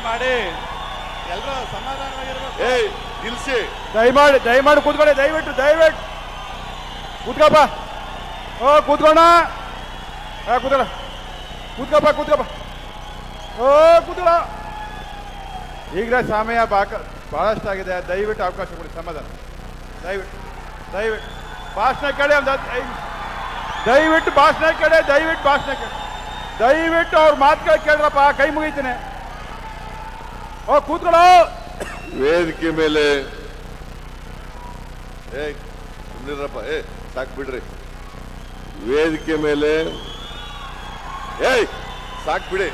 ಮಾಡಿ ಎಲ್ಲರೂ ಸಮಾಧಾನವಾಗಿರ್ಬೇಕು ಏಯ್ ನಿಲ್ಸಿ ದಯಮಾಡಿ ದಯಮಾಡಿ ಕೂತ್ಕೊಳ್ಳಿ ದಯವಿಟ್ಟು ದಯವಿಟ್ಟು ಕೂತ್ಕಪ್ಪ ಓ ಕೂತ್ಕೋಣ ಆ ಕೂತ್ಕೊಳ್ಳ ಕೂತ್ಕಪ್ಪ ಕೂತ್ಕಪ್ಪ ಓ ಕೂತ್ಕೊಳ್ಳ ಈಗಲೇ ಸಮಯ ಬಾಕ ಬಹಳಷ್ಟಾಗಿದೆ ದಯವಿಟ್ಟು ಅವಕಾಶ ಕೊಡಿ ಸಮಾಧಾನ ದಯವಿಟ್ಟು ದಯವಿಟ್ಟು ಭಾಷಣ ಕೇಳಿ ಒಂದು ಹತ್ತು- ಐದು ನಿಮಿಷ. ದಯವಿಟ್ಟು ಭಾಷಣ ಕೇಳಿ ದಯವಿಟ್ಟು ಭಾಷಣ ಕೇಳಿ ದಯವಿಟ್ಟು ಅವ್ರ ಮಾತುಗಳು ಕೇಳ್ರಪ್ಪ ಕೈ ಮುಗಿತೀನಿ ಓ ಕೂತ್ಕೊಳ್ಳೋ ವೇದಿಕೆ ಮೇಲೆ ಏ ಸುಮ್ಮನಿರಪ್ಪ ಏ ಸಾಕ್ ಬಿಡ್ರಿ ವೇದಿಕೆ ಮೇಲೆ ಏಯ್ ಸಾಕ್ ಬಿಡಿ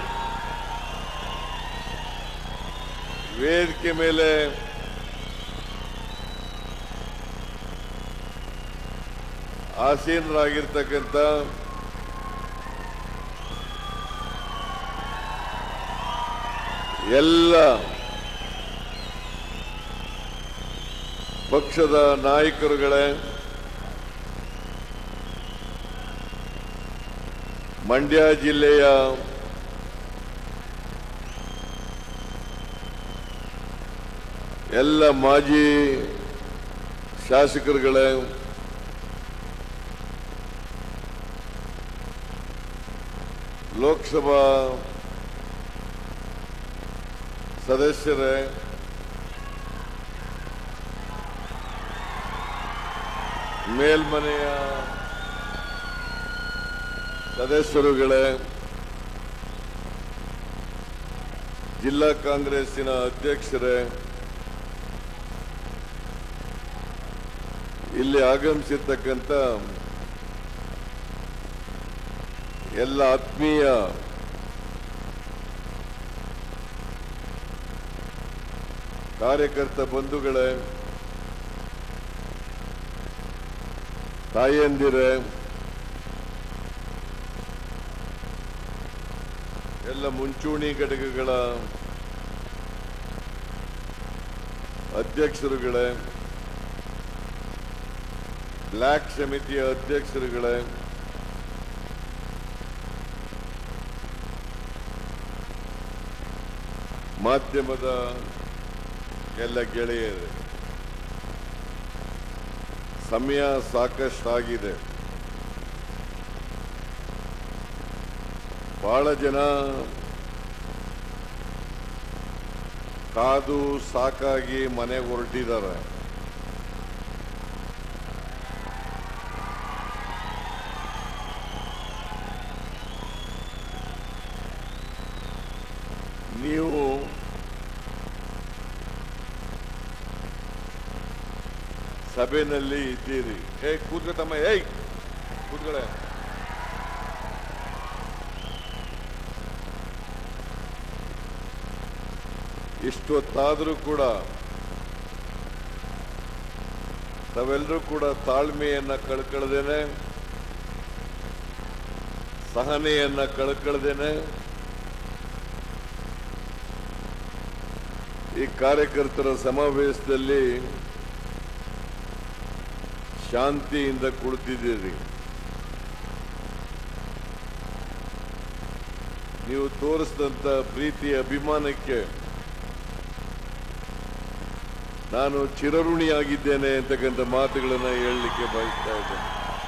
ವೇದಿಕೆ ಮೇಲೆ ಆಸೀನರಾಗಿರ್ತಕ್ಕಂಥ ಎಲ್ಲ ಪಕ್ಷದ ನಾಯಕರುಗಳೇ ಮಂಡ್ಯ ಜಿಲ್ಲೆಯ ಎಲ್ಲ ಮಾಜಿ ಶಾಸಕರುಗಳೇ ಲೋಕಸಭಾ ಸದಸ್ಯರೇ ಮೇಲ್ಮನೆಯ ಸದಸ್ಯರುಗಳೇ ಜಿಲ್ಲಾ ಕಾಂಗ್ರೆಸ್ಸಿನ ಅಧ್ಯಕ್ಷರೇ ಇಲ್ಲಿ ಆಗಮಿಸಿರ್ತಕ್ಕಂಥ ಎಲ್ಲ ಆತ್ಮೀಯ ಕಾರ್ಯಕರ್ತ ಬಂಧುಗಳೇ ತಾಯಂದಿರೇ ಎಲ್ಲ ಮುಂಚೂಣಿ ಘಟಕಗಳ ಅಧ್ಯಕ್ಷರುಗಳೇ ಬ್ಲ್ಯಾಕ್ ಸಮಿತಿಯ ಅಧ್ಯಕ್ಷರುಗಳೇ ಮಾಧ್ಯಮದ ಎಲ್ಲ ಗೆಳೆಯರೇ ಸಮಯ ಸಾಕಷ್ಟಾಗಿದೆ ಬಹಳ ಜನ ಕಾದು ಸಾಕಾಗಿ ಮನೆಗೆ ಹೊರಟಿದ್ದಾರೆ ನೀವು ಸಭೆಯಲ್ಲಿ ಇದ್ದೀರಿ ಏ ಕೂತ್ಕೊತಮ್ಮ ಏಯ್ ಕೂತ್ಕೊಳ್ಳೆ ಇಷ್ಟೊತ್ತಾದರೂ ಕೂಡ ತಾವೆಲ್ಲರೂ ಕೂಡ ತಾಳ್ಮೆಯನ್ನ ಕಳ್ಕೊಳ್ದೇನೆ ಸಹನೆಯನ್ನ ಕಳ್ಕೊಳ್ದೇನೆ ಈ ಕಾರ್ಯಕರ್ತರ ಸಮಾವೇಶದಲ್ಲಿ ಶಾಂತಿಯಿಂದ ಕುಳಿತಿದ್ದೀರಿ ನೀವು ತೋರಿಸಿದಂತ ಪ್ರೀತಿ ಅಭಿಮಾನಕ್ಕೆ ನಾನು ಚಿರಋಣಿಯಾಗಿದ್ದೇನೆ ಅಂತಕ್ಕಂಥ ಮಾತುಗಳನ್ನ ಹೇಳಲಿಕ್ಕೆ ಬಯಸ್ತಾ ಇದ್ದೇನೆ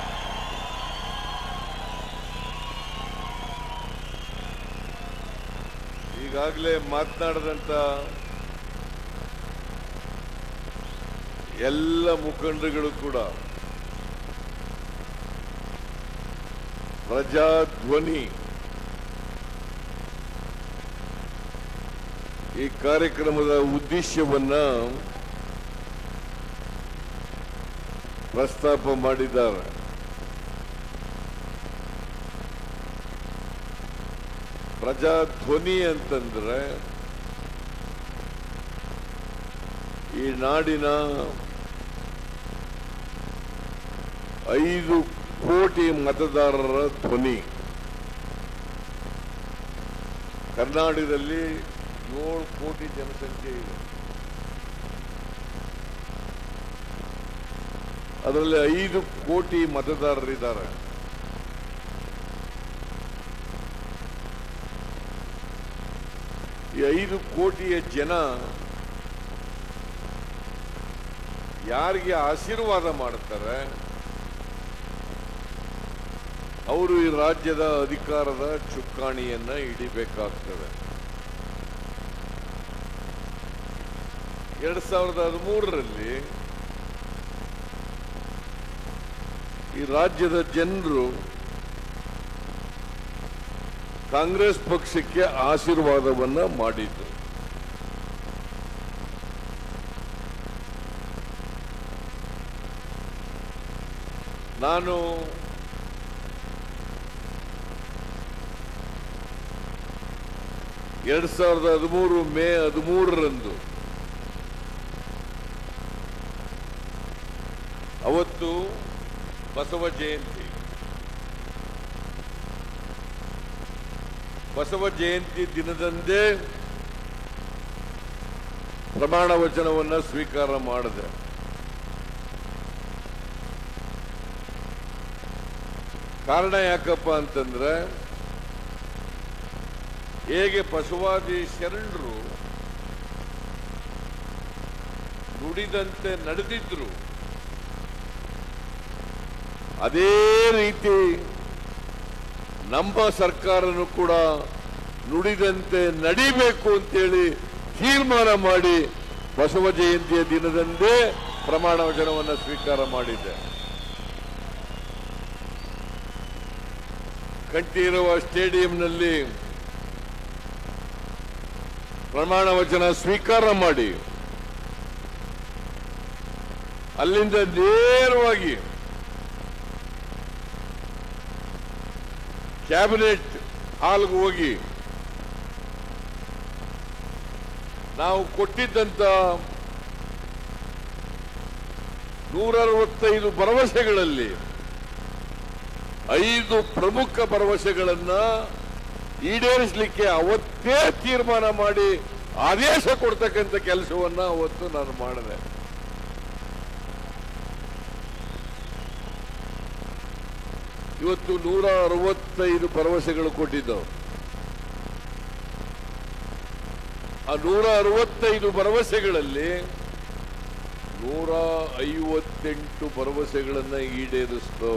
ಈಗಾಗಲೇ ಮಾತನಾಡಿದಂತ ಎಲ್ಲ ಮುಖಂಡರುಗಳು ಕೂಡ ಪ್ರಜಾಧ್ವನಿ ಈ ಕಾರ್ಯಕ್ರಮದ ಉದ್ದೇಶವನ್ನ ಪ್ರಸ್ತಾಪ ಮಾಡಿದ್ದಾರೆ ಪ್ರಜಾಧ್ವನಿ ಅಂತಂದ್ರೆ ಈ ನಾಡಿನ ಐದು ಕೋಟಿ ಮತದಾರರ ಧ್ವನಿ ಕರ್ನಾಟಕದಲ್ಲಿ ಏಳು ಕೋಟಿ ಜನಸಂಖ್ಯೆ ಇದೆ ಅದರಲ್ಲಿ ಐದು ಕೋಟಿ ಮತದಾರರಿದ್ದಾರೆ ಈ ಈ ಐದು ಕೋಟಿಯ ಜನ ಯಾರಿಗೆ ಆಶೀರ್ವಾದ ಮಾಡ್ತಾರೆ ಅವರು ಈ ರಾಜ್ಯದ ಅಧಿಕಾರದ ಚುಕ್ಕಾಣಿಯನ್ನ ಹಿಡಿಬೇಕಾಗ್ತದೆ ಎರಡ್ ಸಾವಿರದ ಹದಿಮೂರರಲ್ಲಿ ಈ ರಾಜ್ಯದ ಜನರು ಕಾಂಗ್ರೆಸ್ ಪಕ್ಷಕ್ಕೆ ಆಶೀರ್ವಾದವನ್ನ ಮಾಡಿದ್ರು ನಾನು ಎರಡ್ ಸಾವಿರದ ಹದಿಮೂರು ಮೇ ಹದಿಮೂರರಂದು ಅವತ್ತು ಬಸವ ಜಯಂತಿ ಬಸವ ಜಯಂತಿ ದಿನದಂದೇ ಪ್ರಮಾಣ ವಚನವನ್ನ ಸ್ವೀಕಾರ ಮಾಡಿದೆ ಕಾರಣ ಯಾಕಪ್ಪ ಅಂತಂದ್ರೆ ಹೇಗೆ ಬಸವಾದಿ ಶರಣರು ನುಡಿದಂತೆ ನಡೆದಿದ್ರು ಅದೇ ರೀತಿ ನಮ್ಮ ಸರ್ಕಾರನು ಕೂಡ ನುಡಿದಂತೆ ನಡಿಬೇಕು ಅಂತೇಳಿ ತೀರ್ಮಾನ ಮಾಡಿ ಬಸವ ಜಯಂತಿಯ ದಿನದಂದೇ ಪ್ರಮಾಣ ವಚನವನ್ನು ಸ್ವೀಕಾರ ಮಾಡಿದ್ದೆ ಕಂಠೀರವ ಸ್ಟೇಡಿಯಂನಲ್ಲಿ ಪ್ರಮಾಣ ವಚನ ಸ್ವೀಕಾರ ಮಾಡಿ ಅಲ್ಲಿಂದ ನೇರವಾಗಿ ಕ್ಯಾಬಿನೆಟ್ ಹಾಲ್ಗೆ ಹೋಗಿ ನಾವು ಕೊಟ್ಟಿದ್ದಂತ ನೂರ ಅರವತ್ತೈದು ಭರವಸೆಗಳಲ್ಲಿ ಐದು ಪ್ರಮುಖ ಭರವಸೆಗಳನ್ನ ಈಡೇರಿಸಲಿಕ್ಕೆ ಅವತ್ತೇ ತೀರ್ಮಾನ ಮಾಡಿ ಆದೇಶ ಕೊಡ್ತಕ್ಕಂಥ ಕೆಲಸವನ್ನ ಅವತ್ತು ನಾನು ಮಾಡಿದೆ ಇವತ್ತು ನೂರ ಅರವತ್ತೈದು ಭರವಸೆಗಳು ಕೊಟ್ಟಿದ್ದವು ಆ ನೂರ ಅರವತ್ತೈದು ಭರವಸೆಗಳಲ್ಲಿ ನೂರ ಐವತ್ತೆಂಟು ಭರವಸೆಗಳನ್ನ ಈಡೇರಿಸ್ತು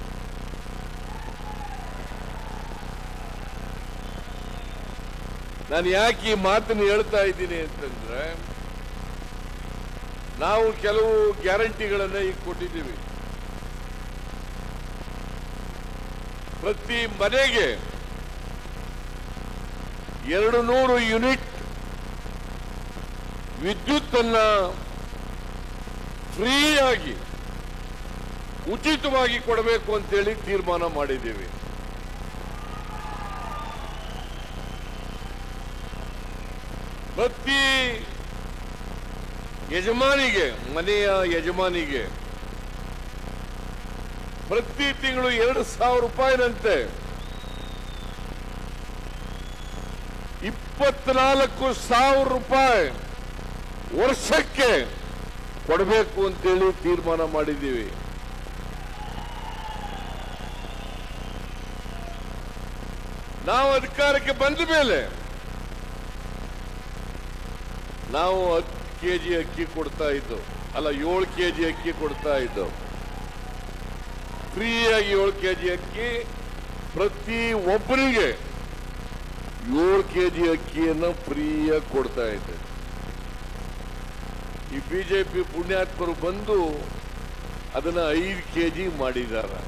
ನಾನು ಯಾಕೆ ಈ ಮಾತನ್ನು ಹೇಳ್ತಾ ಇದ್ದೀನಿ ಅಂತಂದ್ರೆ ನಾವು ಕೆಲವು ಗ್ಯಾರಂಟಿಗಳನ್ನ ಈಗ ಕೊಟ್ಟಿದ್ದೀವಿ ಪ್ರತಿ ಮನೆಗೆ ಎರಡು ನೂರು ಯೂನಿಟ್ ವಿದ್ಯುತ್ ಅನ್ನ ಫ್ರೀಯಾಗಿ ಉಚಿತವಾಗಿ ಕೊಡಬೇಕು ಅಂತೇಳಿ ತೀರ್ಮಾನ ಮಾಡಿದ್ದೀವಿ ಪ್ರತಿ ಯಜಮಾನಿಗೆ ಮನೆಯ ಯಜಮಾನಿಗೆ ಪ್ರತಿ ತಿಂಗಳು ಎರಡು ಸಾವಿರ ರೂಪಾಯಿನಂತೆ ಇಪ್ಪತ್ನಾಲ್ಕು ಸಾವಿರ ರೂಪಾಯಿ ವರ್ಷಕ್ಕೆ ಕೊಡಬೇಕು ಅಂತೇಳಿ ತೀರ್ಮಾನ ಮಾಡಿದ್ದೀವಿ ನಾವು ಅಧಿಕಾರಕ್ಕೆ ಬಂದ ಮೇಲೆ ನಾವು ಹತ್ತು ಕೆಜಿ ಅಕ್ಕಿ ಕೊಡ್ತಾ ಇದ್ದೋ ಅಲ್ಲ ಏಳು ಕೆಜಿ ಅಕ್ಕಿ ಕೊಡ್ತಾ ಇದ್ದೋ ಫ್ರೀಯಾಗಿ ಏಳು ಕೆಜಿ ಅಕ್ಕಿ ಪ್ರತಿ ಒಬ್ಬರಿಗೆ ಏಳು ಕೆಜಿ ಅಕ್ಕಿಯನ್ನು ಫ್ರೀಯಾಗಿ ಕೊಡ್ತಾ ಇದ್ದೆ ಈ ಬಿಜೆಪಿ ಪುಣ್ಯಾತ್ಮರು ಬಂದು ಅದನ್ನ ಐದು ಕೆಜಿ ಮಾಡಿದ್ದಾರೆ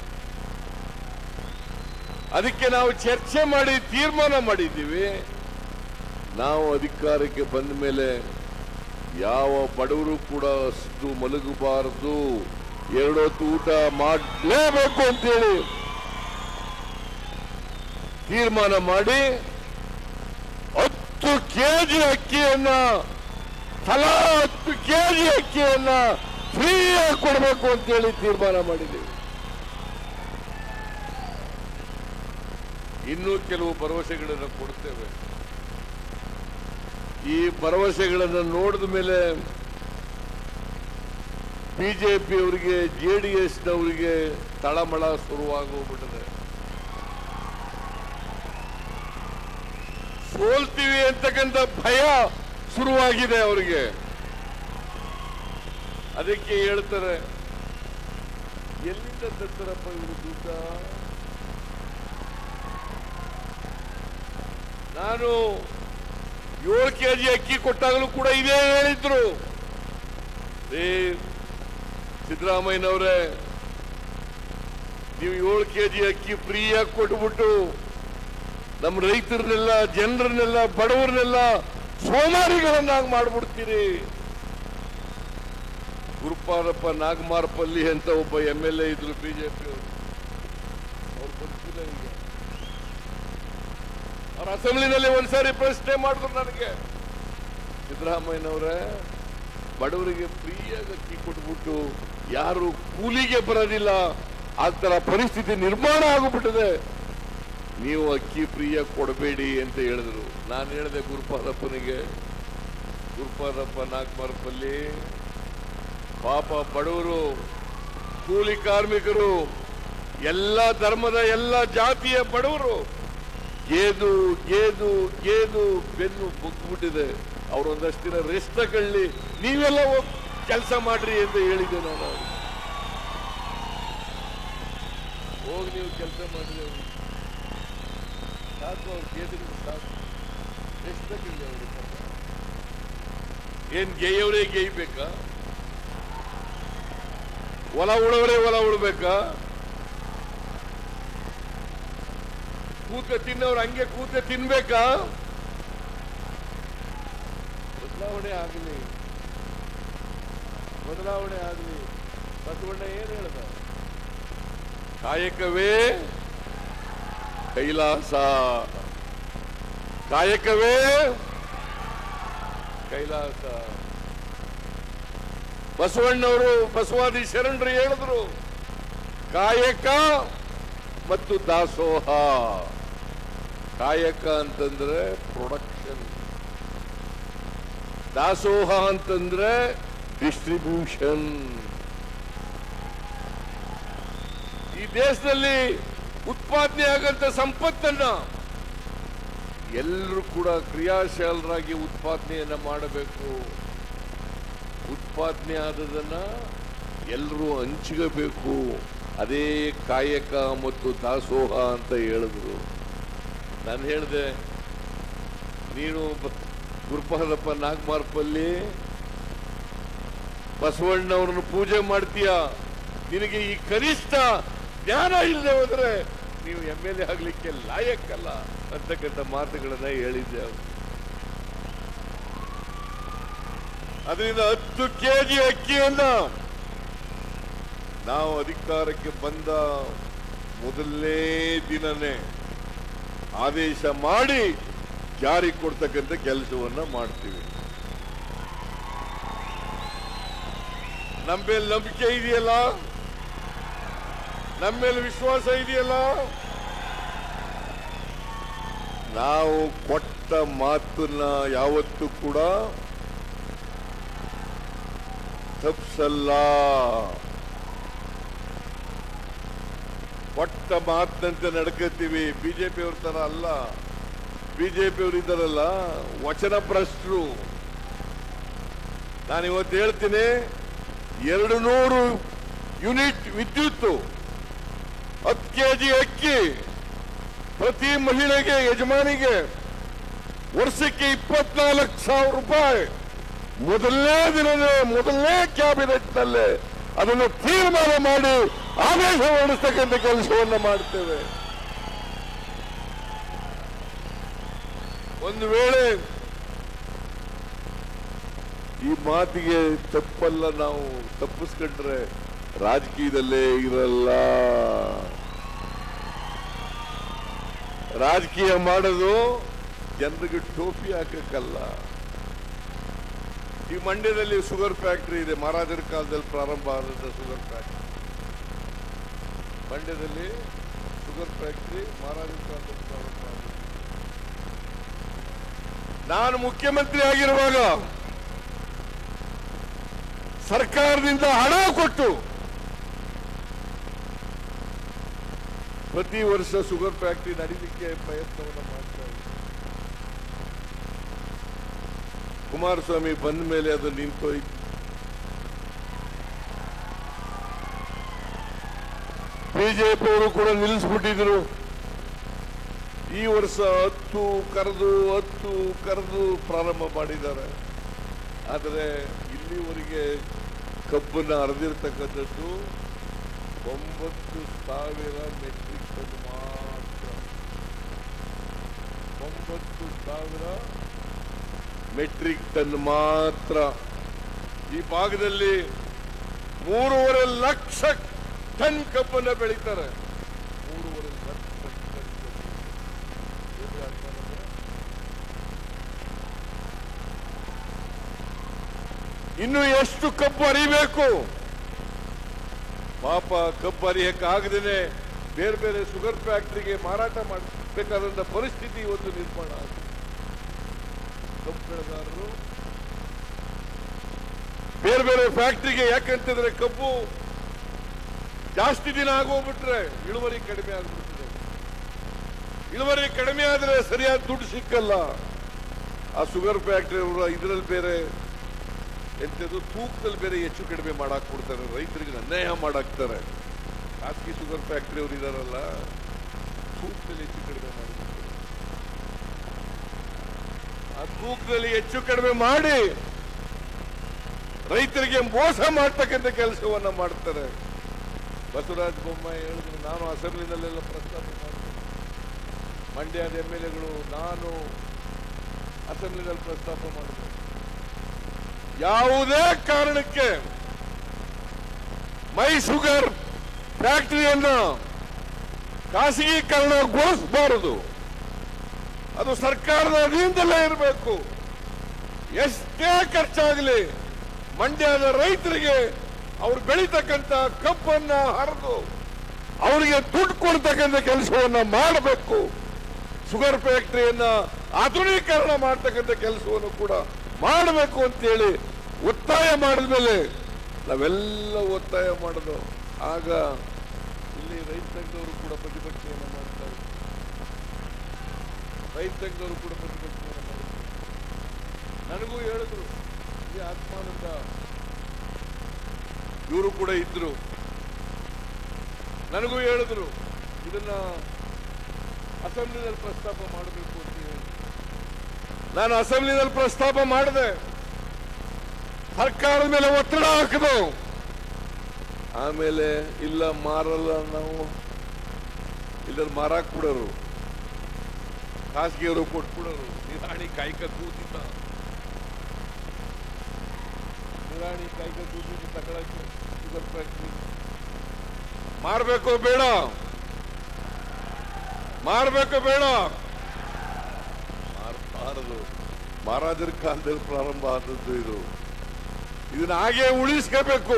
ಅದಕ್ಕೆ ನಾವು ಚರ್ಚೆ ಮಾಡಿ ತೀರ್ಮಾನ ಮಾಡಿದ್ದೀವಿ ನಾವು ಅಧಿಕಾರಕ್ಕೆ ಬಂದ ಮೇಲೆ ಯಾವ ಬಡವರು ಕೂಡ ಅಷ್ಟು ಮಲಗಬಾರದು ಎರಡೊತ್ತು ಊಟ ಮಾಡಲೇಬೇಕು ಅಂತೇಳಿ ತೀರ್ಮಾನ ಮಾಡಿ ಹತ್ತು ಕೆಜಿ ಅಕ್ಕಿಯನ್ನ ತಲಾ ಹತ್ತು ಕೆಜಿ ಅಕ್ಕಿಯನ್ನ ಫ್ರೀಯಾಗಿ ಕೊಡಬೇಕು ಅಂತೇಳಿ ತೀರ್ಮಾನ ಮಾಡಿದ್ದೀವಿ ಇನ್ನೂ ಕೆಲವು ಭರವಸೆಗಳನ್ನು ಕೊಡ್ತೇವೆ ಈ ಭರವಸೆಗಳನ್ನು ನೋಡಿದ ಮೇಲೆ ಬಿಜೆಪಿ ಅವರಿಗೆ ಜೆ ಡಿ ಎಸ್ನವರಿಗೆ ತಳಮಳ ಶುರುವಾಗೋಗ್ಬಿಟ್ಟಿದೆ ಸೋಲ್ತೀವಿ ಅಂತಕ್ಕಂಥ ಭಯ ಶುರುವಾಗಿದೆ ಅವರಿಗೆ ಅದಕ್ಕೆ ಹೇಳ್ತಾರೆ ಎಲ್ಲಿಂದ ತರ್ತಾರಪ್ಪ ಇವರು ದುಡ್ಡ ನಾನು ಏಳು ಕೆಜಿ ಅಕ್ಕಿ ಕೊಟ್ಟಾಗಲೂ ಕೂಡ ಇದೇ ಹೇಳಿದ್ರು ಏ ಸಿದ್ದರಾಮಯ್ಯನವರೇ ನೀವು ಏಳು ಕೆಜಿ ಅಕ್ಕಿ ಫ್ರೀಯಾಗಿ ಕೊಟ್ಬಿಟ್ಟು ನಮ್ಮ ರೈತರನ್ನೆಲ್ಲ ಜನರನ್ನೆಲ್ಲ ಬಡವರನ್ನೆಲ್ಲ ಸೋಮಾರಿಗಳನ್ನಾಗಿ ಮಾಡ್ಬಿಡ್ತೀರಿ ಗುರುಪಾರಪ್ಪ ನಾಗಮಾರಪಲ್ಲಿ ಅಂತ ಒಬ್ಬ ಎಂ ಎಲ್ ಎ ಇದ್ರು ಬಿಜೆಪಿ ಅವರು ಅವ್ರು ಬರ್ತಿಲ್ಲ ಈಗ ಅವ್ರ ಅಸೆಂಬ್ಲಿನಲ್ಲಿ ಒಂದ್ಸಾರಿ ಪ್ರಶ್ನೆ ಮಾಡಿದ್ರು ನನಗೆ ಸಿದ್ದರಾಮಯ್ಯನವರೇ ಬಡವರಿಗೆ ಫ್ರೀಯಾಗಿ ಅಕ್ಕಿ ಕೊಟ್ಬಿಟ್ಟು ಯಾರು ಕೂಲಿಗೆ ಬರೋದಿಲ್ಲ ಆ ತರ ಪರಿಸ್ಥಿತಿ ನಿರ್ಮಾಣ ಆಗಿಬಿಟ್ಟಿದೆ ನೀವು ಅಕ್ಕಿ ಫ್ರೀಯಾಗಿ ಕೊಡಬೇಡಿ ಅಂತ ಹೇಳಿದ್ರು ನಾನು ಹೇಳಿದೆ ಗುರುಪಾದಪ್ಪನಿಗೆ ಗುರುಪಾದಪ್ಪ ನಾಗಮಾರಪಲ್ಲಿ ಪಾಪ ಬಡವರು ಕೂಲಿ ಕಾರ್ಮಿಕರು ಎಲ್ಲ ಧರ್ಮದ ಎಲ್ಲ ಜಾತಿಯ ಬಡವರು ಗೇದು ಗೇದು ಗೇದು ಬೆನ್ನು ಬುಕ್ಬಿಟ್ಟಿದೆ ಅವರೊಂದಷ್ಟು ದಿನ ರೆಸ್ಟ್ ತಗೊಳ್ಳಿ ನೀವೆಲ್ಲ ಕೆಲಸ ಮಾಡ್ರಿ ಅಂತ ಹೇಳಿದ್ದೆ ನಾನು ಅವ್ರಿಗೆ. ಹೋಗಿ ನೀವು ಕೆಲಸ ಮಾಡ್ರಿ ಅವ್ರಿಗೆ. ಸಾಕು ಅವ್ರ ಗೇದಿಗಳು ಸಾಕು ರೆಸ್ಟ್ ತಗೊಳ್ಳಿ ಅವ್ರಿಗೆ ಪಾಪ. ಏನ್ ಗೇಯವರೇ ಗೇಯ್ಬೇಕಾ ಹೊಲ ಉಳವರೇ ಹೊಲ ಉಳ್ಬೇಕಾ ಕೂತ ತಿನ್ನೋರು ಹಂಗೆ ಕೂತ ತಿನ್ಬೇಕಾ ಬದಲಾವಣೆ ಆಗಲಿ ಬದಲಾವಣೆ ಆಗಲಿ ಬಸವಣ್ಣ ಏನ್ ಹೇಳ್ದ ಕಾಯಕವೇ ಕೈಲಾಸ ಕಾಯಕವೇ ಕೈಲಾಸ ಬಸವಣ್ಣವರು ಬಸವಾದಿ ಶರಣರು ಹೇಳಿದ್ರು ಕಾಯಕ ಮತ್ತು ದಾಸೋಹ ಕಾಯಕ ಅಂತಂದ್ರೆ ಪ್ರೊಡಕ್ಷನ್ ದಾಸೋಹ ಅಂತಂದ್ರೆ ಡಿಸ್ಟ್ರಿಬ್ಯೂಷನ್ ಈ ದೇಶದಲ್ಲಿ ಉತ್ಪಾದನೆ ಆಗಂತ ಸಂಪತ್ತನ್ನ ಎಲ್ಲರೂ ಕೂಡ ಕ್ರಿಯಾಶೀಲರಾಗಿ ಉತ್ಪಾದನೆಯನ್ನ ಮಾಡಬೇಕು ಉತ್ಪಾದನೆ ಆದದನ್ನ ಎಲ್ಲರೂ ಹಂಚ್ಕೋಬೇಕು ಅದೇ ಕಾಯಕ ಮತ್ತು ದಾಸೋಹ ಅಂತ ಹೇಳಿದ್ರು ನಾನು ಹೇಳಿದೆ ನೀನು ಬ- ಗುರುಪಾದಪ್ಪ ನಾಗಮಾರ್ಪಲ್ಲಿ ಬಸವಣ್ಣವ್ರನ್ನ ಪೂಜೆ ಮಾಡ್ತೀಯ ನಿನಗೆ ಈ ಕನಿಷ್ಠ ಜ್ಞಾನ ಇಲ್ಲದೆ ಹೋದ್ರೆ ನೀವು ಎಮ್ ಎಲ್ ಎ ಆಗ್ಲಿಕ್ಕೆ ಲಾಯಕ್ಕಲ್ಲ ಅಂತಕ್ಕಂಥ ಮಾತುಗಳನ್ನ ಹೇಳಿದ್ದೆ ಅವ್ರು. ಅದರಿಂದ ಹತ್ತು ಕೆಜಿ ಅಕ್ಕಿಯನ್ನ ನಾವು ಅಧಿಕಾರಕ್ಕೆ ಬಂದ ಮೊದಲನೇ ದಿನನೇ ಆದೇಶ ಮಾಡಿ ಜಾರಿ ಕೊಡ್ತಕ್ಕಂಥ ಕೆಲಸವನ್ನ ಮಾಡ್ತೀವಿ ನಮ್ಮ ಮೇಲೆ ನಂಬಿಕೆ ಇದೆಯಲ್ಲ ನಮ್ಮ ಮೇಲೆ ವಿಶ್ವಾಸ ಇದೆಯಲ್ಲ ನಾವು ಕೊಟ್ಟ ಮಾತನ್ನ ಯಾವತ್ತೂ ಕೂಡ ತಪ್ಸಲ್ಲ ಕೊಟ್ಟ ಮಾತಿನಂತೆ ನಡ್ಕೋತೀವಿ ಬಿಜೆಪಿ ಅವ್ರ ತರ ಅಲ್ಲ ಬಿಜೆಪಿ ಅವರು ಇದ್ದಾರಲ್ಲ ವಚನ ಭ್ರಷ್ಟರು ನಾನು ಇವತ್ತು ಹೇಳ್ತೀನಿ ಎರಡು ನೂರು ಯೂನಿಟ್ ವಿದ್ಯುತ್ ಹತ್ತು ಕೆಜಿ ಅಕ್ಕಿ ಪ್ರತಿ ಮಹಿಳೆಗೆ ಯಜಮಾನಿಗೆ ವರ್ಷಕ್ಕೆ ಇಪ್ಪತ್ನಾಲ್ಕು ಸಾವಿರ ರೂಪಾಯಿ ಮೊದಲನೇ ದಿನವೇ ಮೊದಲನೇ ಕ್ಯಾಬಿನೆಟ್ ನಲ್ಲೇ ಅದನ್ನು ತೀರ್ಮಾನ ಮಾಡಿ ಆದೇಶ ಹೊರಡಿಸ್ತಕ್ಕಂಥ ಕೆಲಸವನ್ನ ಮಾಡ್ತೇವೆ ಒಂದು ವೇಳೆ ಈ ಮಾತಿಗೆ ತಪ್ಪಲ್ಲ ನಾವು ತಪ್ಪಿಸ್ಕೊಂಡ್ರೆ ರಾಜಕೀಯದಲ್ಲೇ ಇರಲ್ಲ ರಾಜಕೀಯ ಮಾಡೋದು ಜನರಿಗೆ ಟೋಪಿ ಹಾಕಕ್ಕಲ್ಲ ಈ ಮಂಡ್ಯದಲ್ಲಿ ಶುಗರ್ ಫ್ಯಾಕ್ಟರಿ ಇದೆ ಮಹಾರಾಜರ ಕಾಲದಲ್ಲಿ ಪ್ರಾರಂಭ ಆದಂತ ಶುಗರ್ ಫ್ಯಾಕ್ಟರಿ ಮಂಡ್ಯದಲ್ಲಿ ಶುಗರ್ ಫ್ಯಾಕ್ಟರಿ ಮಹಾರಾಜರ ಕಾಲದಲ್ಲಿ ಪ್ರಾರಂಭ ಆದದ್ದು. ನಾನು ಮುಖ್ಯಮಂತ್ರಿ ಆಗಿರುವಾಗ ಸರ್ಕಾರದಿಂದ ಹಣ ಕೊಟ್ಟು ಪ್ರತಿ ವರ್ಷ ಶುಗರ್ ಫ್ಯಾಕ್ಟರಿ ನಡೀಲಿಕ್ಕೆ ಪ್ರಯತ್ನವನ್ನು ಮಾಡ್ತಾ ಇದ್ದೀವಿ ಕುಮಾರಸ್ವಾಮಿ ಬಂದ ಮೇಲೆ ಅದು ನಿಂತೋಯ್ತು ಬಿಜೆಪಿ ಅವರು ಕೂಡ ನಿಲ್ಲಿಸ್ಬಿಟ್ಟಿದ್ರು ಈ ವರ್ಷ ಹತ್ತು ಕರೆದು ಹತ್ತು ಕರೆದು ಪ್ರಾರಂಭ ಮಾಡಿದ್ದಾರೆ ಆದರೆ ಇಲ್ಲಿವರೆಗೆ ಕಬ್ಬನ್ನು ಹರಿದಿರ್ತಕ್ಕಂಥದ್ದು ಒಂಬತ್ತು ಸಾವಿರ ಮೆಟ್ರಿಕ್ ಟನ್ ಮಾತ್ರ ಒಂಬತ್ತು ಸಾವಿರ ಮೆಟ್ರಿಕ್ ಟನ್ ಮಾತ್ರ ಈ ಭಾಗದಲ್ಲಿ ಮೂರುವರೆ ಲಕ್ಷ ಟನ್ ಕಬ್ಬನ್ನು ಬೆಳೀತಾರೆ ಮೂರುವರೆ ಲಕ್ಷ ಟನ್ ಕಬ್ಬು. ಎಲ್ಲಿ ಆಗ್ತಾ ಇದೆ? ಇನ್ನು ಎಷ್ಟು ಕಬ್ಬು ಅರಿಬೇಕು ಪಾಪ ಕಬ್ಬು ಅರಿಯಕ್ಕೆ ಆಗದೇನೆ ಬೇರೆ ಬೇರೆ ಶುಗರ್ ಫ್ಯಾಕ್ಟರಿಗೆ ಮಾರಾಟ ಮಾಡಬೇಕಾದಂತ ಪರಿಸ್ಥಿತಿ ಇವತ್ತು ನಿರ್ಮಾಣ ಆಗಿದೆ ಕಬ್ಬು ಬೆಳೆಗಾರರು ಬೇರೆ ಬೇರೆ ಫ್ಯಾಕ್ಟರಿಗೆ ಯಾಕಂತಂದ್ರೆ ಕಬ್ಬು ಜಾಸ್ತಿ ದಿನ ಆಗೋಗ್ಬಿಟ್ರೆ ಇಳುವರಿ ಕಡಿಮೆ ಆಗ್ಬಿಡ್ತದೆ ಇಳುವರಿ ಕಡಿಮೆ ಆದ್ರೆ ಸರಿಯಾದ ದುಡ್ಡು ಸಿಕ್ಕಲ್ಲ ಆ ಶುಗರ್ ಫ್ಯಾಕ್ಟರಿ ಅವರು ಇದರಲ್ಲಿ ಬೇರೆ ಎಂಥದ್ದು ತೂಕದಲ್ಲಿ ಬೇರೆ ಹೆಚ್ಚು ಕಡಿಮೆ ಮಾಡಾಕ್ ಕೊಡ್ತಾರೆ ರೈತರಿಗೆ ಅನ್ಯಾಯ ಮಾಡಾಕ್ತಾರೆ ಖಾಸಗಿ ಶುಗರ್ ಫ್ಯಾಕ್ಟರಿ ಅವರು ಇದಾರಲ್ಲ ತೂಕದಲ್ಲಿ ಹೆಚ್ಚು ಕಡಿಮೆ ಮಾಡಿಬಿಡ್ತಾರೆ ಆ ತೂಕದಲ್ಲಿ ಹೆಚ್ಚು ಕಡಿಮೆ ಮಾಡಿ ರೈತರಿಗೆ ಮೋಸ ಮಾಡ್ತಕ್ಕಂಥ ಕೆಲಸವನ್ನ ಮಾಡ್ತಾರೆ ಬಸವರಾಜ ಬೊಮ್ಮಾಯಿ ಹೇಳಿದ್ರು ನಾನು ಅಸೆಂಬ್ಲಿನಲ್ಲೆಲ್ಲ ಪ್ರಸ್ತಾಪ ಮಾಡಿದೆ ಮಂಡ್ಯದ ಎಂ ಎಲ್ ಎಗಳು ನಾನು ಅಸೆಂಬ್ಲಿನಲ್ಲಿ ಪ್ರಸ್ತಾಪ ಮಾಡಿದೆ ಯಾವುದೇ ಕಾರಣಕ್ಕೆ ಮೈ ಶುಗರ್ ಫ್ಯಾಕ್ಟರಿಯನ್ನು ಖಾಸಗೀಕರಣಗೊಳಿಸಬಾರದು ಅದು ಸರ್ಕಾರದ ಅಧೀನದಲ್ಲೇ ಇರಬೇಕು ಎಷ್ಟೇ ಖರ್ಚಾಗಲಿ ಮಂಡ್ಯದ ರೈತರಿಗೆ ಅವ್ರು ಬೆಳೀತಕ್ಕಂಥ ಕಬ್ಬನ್ನ ಹರಿದು ಅವರಿಗೆ ದುಡ್ಡು ಕೊಡ್ತಕ್ಕಂಥ ಕೆಲಸವನ್ನ ಮಾಡಬೇಕು ಶುಗರ್ ಫ್ಯಾಕ್ಟರಿಯನ್ನ ಆಧುನೀಕರಣ ಮಾಡ್ತಕ್ಕಂಥ ಕೆಲಸವನ್ನು ಕೂಡ ಮಾಡಬೇಕು ಅಂತೇಳಿ ಒತ್ತಾಯ ಮಾಡಿದ್ಮೇಲೆ ನಾವೆಲ್ಲ ಒತ್ತಾಯ ಮಾಡೋದು ಆಗ ಇಲ್ಲಿ ರೈತ ಸಂಘದವರು ಕೂಡ ಪ್ರತಿಭಟನೆಯನ್ನು ಮಾಡ್ತಾರೆ ರೈತ ಸಂಘದವರು ಕೂಡ ಪ್ರತಿಭಟನೆಯನ್ನು ಮಾಡ್ತಾರೆ ನನಗೂ ಹೇಳಿದ್ರು ಈ ಆತ್ಮಾನಂದ ಇವರು ಕೂಡ ಇದ್ರು ನನಗೂ ಹೇಳಿದ್ರು ಇದನ್ನ ಅಸೆಂಬ್ಲಿನಲ್ಲಿ ಪ್ರಸ್ತಾಪ ಮಾಡಬೇಕು ಅಂತ ಹೇಳಿ ನಾನು ಅಸೆಂಬ್ಲಿನಲ್ಲಿ ಪ್ರಸ್ತಾಪ ಮಾಡಿದೆ ಸರ್ಕಾರದ ಮೇಲೆ ಒತ್ತಡ ಹಾಕಿದು ಆಮೇಲೆ ಇಲ್ಲ ಮಾರಲ್ಲ ನಾವು ಇಲ್ಲ ಮಾರಾಕ್ ಬಿಡೋರು ಖಾಸಗಿಯವರು ಕೊಟ್ಬಿಡೋರು ನಿರಾಣಿ ಕಾಯ್ಕ ಕೂತಿದ್ದ ನಿರಾಣಿ ಕಾಯ್ಕ ಕೂತಿದ್ದು ತಗೊಳಕ್ಕೆ ಶುಗರ್ ಫ್ಯಾಕ್ಟ್ರಿ ಮಾರ್ಬೇಕು ಬೇಡ ಮಾರ್ಬೇಕು ಬೇಡ ಮಾರಬಾರದು ಮಹಾರಾಜರ ಕಾಲದಲ್ಲಿ ಪ್ರಾರಂಭ ಆದದ್ದು ಇದು ಇದನ್ನ ಹಾಗೆ ಉಳಿಸ್ಕೋಬೇಕು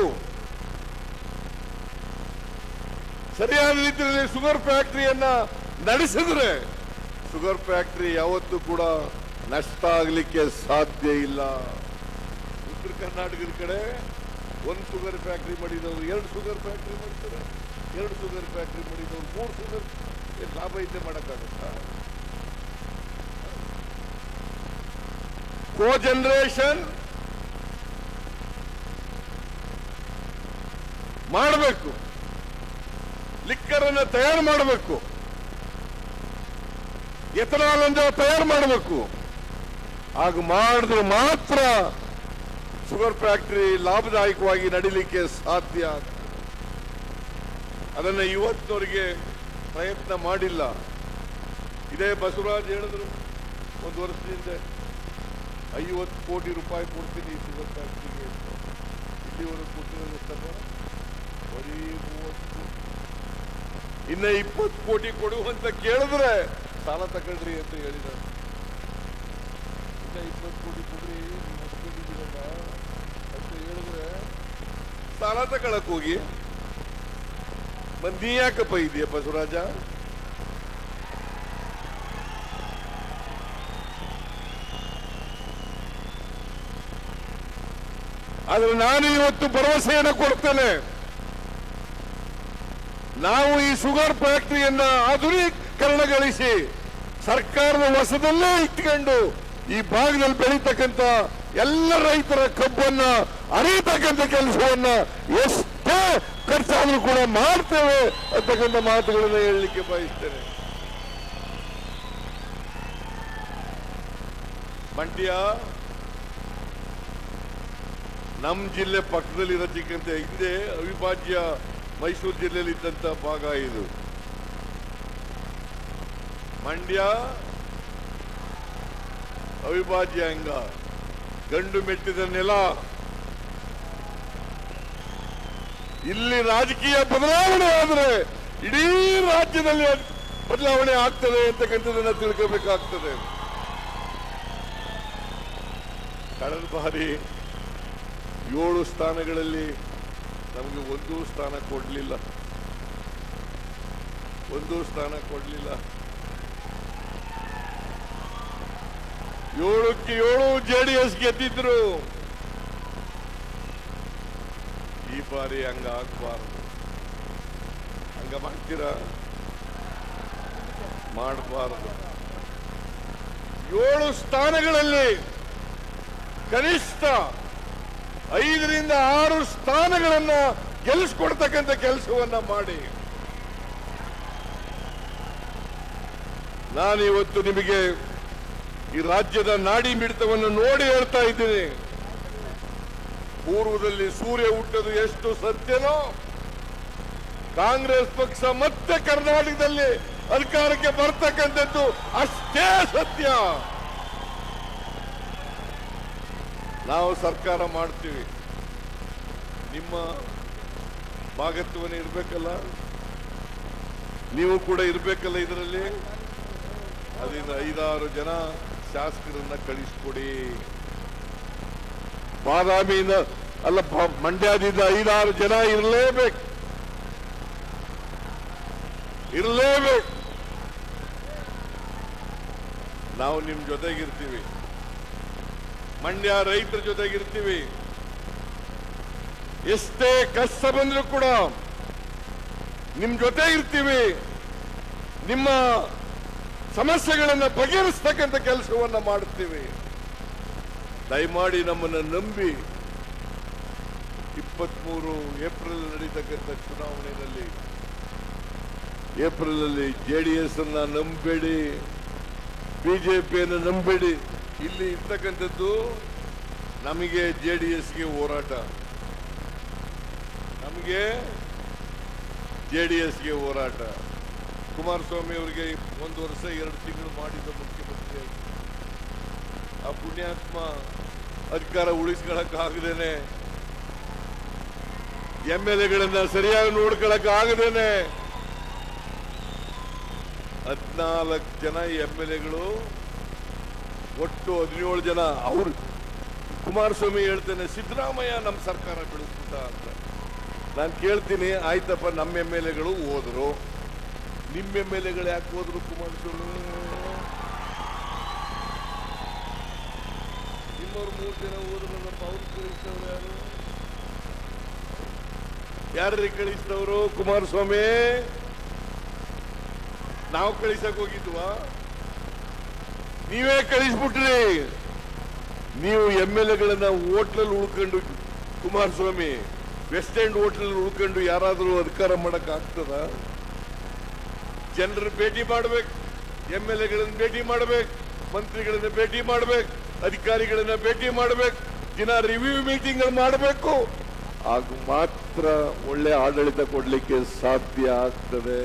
ಸರಿಯಾದ ರೀತಿಯಲ್ಲಿ ಶುಗರ್ ಫ್ಯಾಕ್ಟರಿಯನ್ನ ನಡೆಸಿದ್ರೆ ಶುಗರ್ ಫ್ಯಾಕ್ಟರಿ ಯಾವತ್ತೂ ಕೂಡ ನಷ್ಟ ಆಗ್ಲಿಕ್ಕೆ ಸಾಧ್ಯ ಇಲ್ಲ ಉತ್ತರ ಕರ್ನಾಟಕದ ಕಡೆ ಒಂದು ಶುಗರ್ ಫ್ಯಾಕ್ಟರಿ ಮಾಡಿದವರು ಎರಡು ಶುಗರ್ ಫ್ಯಾಕ್ಟರಿ ಮಾಡ್ತಾರೆ ಎರಡು ಶುಗರ್ ಫ್ಯಾಕ್ಟರಿ ಮಾಡಿದವರು ಮೂರು ಶುಗರ್ ಏನ್ ಲಾಭ ಇದ್ದೇ ಮಾಡಕ್ಕಾಗತ್ತಾ ಕೋ ಜನರೇಷನ್ ಮಾಡಬೇಕು ಲಿಕ್ಕರ್ ಅನ್ನ ತಯಾರು ಮಾಡಬೇಕು ಎಥನಾಲ್ ಅನ್ನ ತಯಾರು ಮಾಡಬೇಕು ಹಾಗೆ ಮಾಡಿದ್ರೆ ಮಾತ್ರ ಶುಗರ್ ಫ್ಯಾಕ್ಟರಿ ಲಾಭದಾಯಕವಾಗಿ ನಡೀಲಿಕ್ಕೆ ಸಾಧ್ಯ ಆಗ್ತದೆ. ಅದನ್ನ ಇವತ್ತಿನವರಿಗೆ ಪ್ರಯತ್ನ ಮಾಡಿಲ್ಲ ಇದೇ ಬಸವರಾಜ್ ಹೇಳಿದ್ರು ಒಂದು ವರ್ಷದಿಂದ ಐವತ್ತು ಕೋಟಿ ರೂಪಾಯಿ ಕೊಡ್ತೀನಿ ಶುಗರ್ ಫ್ಯಾಕ್ಟರಿಗೆ ಅಂತ. ಇಲ್ಲಿವರೆಗೂ ಕೊಟ್ಟಿರೋದು ಎಷ್ಟಪ್ಪ? ಬರೀ ಮೂವತ್ತು ಕೋಟಿ. ಇನ್ನ ಇಪ್ಪತ್ತು ಕೋಟಿ ಕೊಡು ಅಂತ ಕೇಳಿದ್ರೆ ಸಾಲ ತಗೊಳ್ರಿ ಅಂತ ಹೇಳಿದ್ದಾರೆ ಇನ್ನ ಇಪ್ಪತ್ತು ಕೋಟಿ ಕೊಡ್ರಿ ನೀವು ಒಪ್ಕೊಂಡಿದ್ದೀರಲ್ಲ ಅಂತ ಹೇಳಿದ್ರೆ ಸಾಲ ತಗೊಳಕ್ ಹೋಗಿ ಮಂದಿ ಯಾಕಪ್ಪ ಇದೆಯಾ ಬಸವರಾಜ ಆದ್ರೆ ನಾನು ಇವತ್ತು ಭರವಸೆಯನ್ನು ಕೊಡ್ತೇನೆ ನಾವು ಈ ಶುಗರ್ ಫ್ಯಾಕ್ಟರಿಯನ್ನ ಆಧುನೀಕರಣಗೊಳಿಸಿ ಸರ್ಕಾರದ ವಶದಲ್ಲೇ ಇಟ್ಕೊಂಡು ಈ ಭಾಗದಲ್ಲಿ ಬೆಳೀತಕ್ಕಂಥ ಎಲ್ಲ ರೈತರ ಕಬ್ಬನ್ನ ಅರಿತಕ್ಕಂಥ ಕೆಲಸವನ್ನ ಎಷ್ಟೇ ಖರ್ಚಾದ್ರೂ ಕೂಡ ಮಾಡ್ತೇವೆ ಅಂತಕ್ಕಂಥ ಮಾತುಗಳನ್ನ ಹೇಳಲಿಕ್ಕೆ ಬಯಸ್ತೇನೆ ಮಂಡ್ಯ ನಮ್ ಜಿಲ್ಲೆ ಪಕ್ಕದಲ್ಲಿ ಇರತಕ್ಕಂಥ ಹಿಂದೆ ಅವಿಭಾಜ್ಯ ಮೈಸೂರು ಜಿಲ್ಲೆಯಲ್ಲಿ ಇದ್ದಂತ ಭಾಗ ಇದು ಮಂಡ್ಯ ಅವಿಭಾಜ್ಯ ಅಂಗ ಗಂಡು ಮೆಟ್ಟಿದ ನೆಲ ಇಲ್ಲಿ ರಾಜಕೀಯ ಬದಲಾವಣೆ ಆದರೆ ಇಡೀ ರಾಜ್ಯದಲ್ಲಿ ಅದ್ ಬದಲಾವಣೆ ಆಗ್ತದೆ ಅಂತಕ್ಕಂಥದ್ದನ್ನ ತಿಳ್ಕೋಬೇಕಾಗ್ತದೆ ಕಳೆದ ಬಾರಿ ಏಳು ಸ್ಥಾನಗಳಲ್ಲಿ ನಮಗೆ ಒಂದು ಸ್ಥಾನ ಕೊಡ್ಲಿಲ್ಲ ಒಂದು ಸ್ಥಾನ ಕೊಡ್ಲಿಲ್ಲ ಏಳಕ್ಕೆ ಏಳು ಜೆಡಿಎಸ್ ಗೆದ್ದಿದ್ರು ಈ ಬಾರಿ ಹಂಗ ಆಗ್ಬಾರ್ದು ಹಂಗ ಮಾಡ್ತೀರಾ ಮಾಡಬಾರದು ಏಳು ಸ್ಥಾನಗಳಲ್ಲಿ ಕನಿಷ್ಠ ಐದರಿಂದ ಆರು ಸ್ಥಾನಗಳನ್ನ ಗೆಲ್ಲಿಸ್ಕೊಡ್ತಕ್ಕಂಥ ಕೆಲಸವನ್ನ ಮಾಡಿ ನಾನಿವತ್ತು ನಿಮಗೆ ಈ ರಾಜ್ಯದ ನಾಡಿ ಮಿಡಿತವನ್ನು ನೋಡಿ ಹೇಳ್ತಾ ಇದ್ದೀನಿ ಪೂರ್ವದಲ್ಲಿ ಸೂರ್ಯ ಹುಟ್ಟದು ಎಷ್ಟು ಸತ್ಯನೋ ಕಾಂಗ್ರೆಸ್ ಪಕ್ಷ ಮತ್ತೆ ಕರ್ನಾಟಕದಲ್ಲಿ ಅಧಿಕಾರಕ್ಕೆ ಬರ್ತಕ್ಕಂಥದ್ದು ಅಷ್ಟೇ ಸತ್ಯ ನಾವು ಸರ್ಕಾರ ಮಾಡ್ತೀವಿ ನಿಮ್ಮ ಭಾಗತ್ವನೇ ಇರ್ಬೇಕಲ್ಲ ನೀವು ಕೂಡ ಇರ್ಬೇಕಲ್ಲ ಇದರಲ್ಲಿ ಅದರಿಂದ ಐದಾರು ಜನ ಶಾಸಕರನ್ನ ಕಳಿಸ್ಕೊಡಿ ಬಾದಾಮಿಯಿಂದ ಅಲ್ಲ ಬ- ಮಂಡ್ಯದಿಂದ ಐದಾರು ಜನ ಇರಲೇಬೇಕು ಇರಲೇಬೇಕು ನಾವು ನಿಮ್ ಜೊತೆಗಿರ್ತೀವಿ ಮಂಡ್ಯ ರೈತರ ಜೊತೆಗಿರ್ತೀವಿ ಎಷ್ಟೇ ಕಷ್ಟ ಬಂದ್ರೂ ಕೂಡ ನಿಮ್ ಜೊತೆ ಇರ್ತೀವಿ ನಿಮ್ಮ ಸಮಸ್ಯೆಗಳನ್ನ ಬಗೆಹರಿಸ್ತಕ್ಕಂಥ ಕೆಲಸವನ್ನ ಮಾಡುತ್ತೀವಿ ದಯಮಾಡಿ ನಮ್ಮನ್ನ ನಂಬಿ ಇಪ್ಪತ್ಮೂರು ಏಪ್ರಿಲ್ ನಡೀತಕ್ಕಂಥ ಚುನಾವಣೆಯಲ್ಲಿ ಏಪ್ರಿಲ್ ಅಲ್ಲಿ ಜೆಡಿಎಸ್ ಅನ್ನ ನಂಬೇಡಿ ಬಿಜೆಪಿಯನ್ನು ನಂಬೇಡಿ ಇಲ್ಲಿ ಇರ್ತಕ್ಕಂಥದ್ದು ನಮಗೆ ಜೆಡಿಎಸ್ಗೆ ಹೋರಾಟ ನಮಗೆ ಜೆಡಿಎಸ್ಗೆ ಹೋರಾಟ ಕುಮಾರಸ್ವಾಮಿ ಅವರಿಗೆ ಒಂದು ವರ್ಷ ಎರಡು ತಿಂಗಳು ಮಾಡಿದ ಮುಖ್ಯಮಂತ್ರಿ ಆಗಿ. ಆ ಪುಣ್ಯಾತ್ಮ ಅಧಿಕಾರ ಉಳಿಸ್ಕೊಳಕ್ ಆಗದೇನೆ ಎಂ ಎಲ್ ಎಗಳನ್ನ ಸರಿಯಾಗಿ ನೋಡ್ಕೊಳಕ್ ಆಗದೇನೆ ಹದ್ನಾಲ್ಕು ಜನ ಎಂ ಎಲ್ ಎಗಳು ಒಟ್ಟು ಹದಿನೇಳು ಜನ ಅವ್ರು ಕುಮಾರಸ್ವಾಮಿ ಹೇಳ್ತೇನೆ ಸಿದ್ದರಾಮಯ್ಯ ನಮ್ಮ ಸರ್ಕಾರ ಬೆಳೆಸ್ಬಿಟ್ಟ ಅಂತ ನಾನು ಕೇಳ್ತೀನಿ ಆಯ್ತಪ್ಪ ನಮ್ಮ ಎಂ ಎಲ್ ಎಗಳು ಹೋದ್ರು ನಿಮ್ಮ ಎಂ ಎಲ್ ಎಗಳು ಯಾಕೆ ಹೋದ್ರು ಕುಮಾರಸ್ವಾಮಿ ನಿಮ್ಮವ್ರು ಮೂರು ಜನ ಹೋದ್ರಲ್ಲಪ್ಪ ಅವ್ರು ಕಳಿಸ್ತವ್ರು ಯಾರು ಯಾರ್ರಿ ಕಳಿಸ್ತವ್ರು ಕುಮಾರಸ್ವಾಮಿ ನಾವು ಕಳಿಸಕ್ ಹೋಗಿದ್ವಾ ನೀವೇ ಕಳಿಸ್ಬಿಟ್ರಿ ನೀವು ಎಂ ಎಲ್ ಎಗಳನ್ನ ಹೋಟ್ಲಲ್ಲಿ ಉಳ್ಕೊಂಡು ಕುಮಾರಸ್ವಾಮಿ ವೆಸ್ಟ್ ಎಂಡ್ ಹೋಟ್ಲಲ್ಲಿ ಉಳ್ಕೊಂಡು ಯಾರಾದರೂ ಅಧಿಕಾರ ಮಾಡಕ್ ಆಗ್ತದ ಜನರ ಭೇಟಿ ಮಾಡ್ಬೇಕು ಎಂ ಎಲ್ ಎಗಳನ್ನ ಭೇಟಿ ಮಾಡ್ಬೇಕು ಮಂತ್ರಿಗಳನ್ನ ಭೇಟಿ ಮಾಡ್ಬೇಕು ಅಧಿಕಾರಿಗಳನ್ನ ಭೇಟಿ ಮಾಡ್ಬೇಕು ದಿನ ರಿವ್ಯೂ ಮೀಟಿಂಗ್ ಮಾಡಬೇಕು ಆಗ ಮಾತ್ರ ಒಳ್ಳೆ ಆಡಳಿತ ಕೊಡ್ಲಿಕ್ಕೆ ಸಾಧ್ಯ ಆಗ್ತದೆ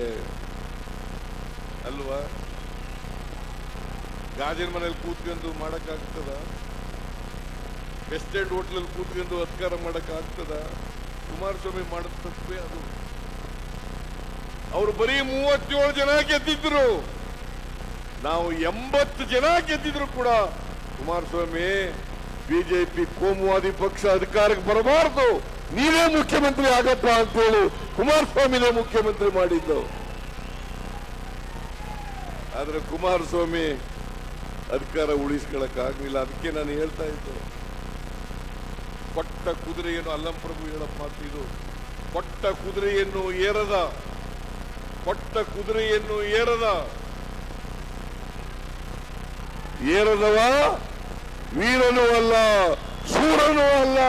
ಅಲ್ವಾ ಗಾಜಿನ ಮನೇಲಿ ಕೂತ್ಕೊಂಡು ಮಾಡಕ್ಕಾಗ್ತದ ವೆಸ್ಟ್ ಎಂಡ್ ಹೋಟ್ಲಲ್ಲಿ ಕೂತ್ಕೊಂಡು ಅಧಿಕಾರ ಮಾಡಕ್ಕಾಗ್ತದ ಕುಮಾರಸ್ವಾಮಿ ಮಾಡಿದ ತಪ್ಪೇ ಅದು ಅವರು ಬರೀ ಮೂವತ್ತೇಳು ಜನ ಗೆದ್ದಿದ್ರು ನಾವು ಎಂಬತ್ತು ಜನ ಗೆದ್ದಿದ್ರು ಕೂಡ ಕುಮಾರಸ್ವಾಮಿ ಬಿಜೆಪಿ ಕೋಮುವಾದಿ ಪಕ್ಷ ಅಧಿಕಾರಕ್ಕೆ ಬರಬಾರದು ನೀವೇ ಮುಖ್ಯಮಂತ್ರಿ ಆಗಪ್ಪ ಅಂತೇಳಿ ಕುಮಾರಸ್ವಾಮಿನೇ ಮುಖ್ಯಮಂತ್ರಿ ಮಾಡಿದ್ದು ಆದ್ರೆ ಕುಮಾರಸ್ವಾಮಿ ಅಧಿಕಾರ ಉಳಿಸ್ಕೊಳಕ್ ಆಗ್ಲಿಲ್ಲ ಅದಕ್ಕೆ ನಾನು ಹೇಳ್ತಾ ಇದ್ದು ಕೊಟ್ಟ ಕುದುರೆಯನ್ನು ಅಲ್ಲಂಪ್ರಭು ಹೇಳಪ್ಪ ಮಾತು ಇದು ಕೊಟ್ಟ ಕುದುರೆಯನ್ನು ಏರದ ಕೊಟ್ಟ ಕುದುರೆಯನ್ನು ಏರದ ಏರದವ ವೀರನೂ ಅಲ್ಲ ಶೂರನೂ ಅಲ್ಲ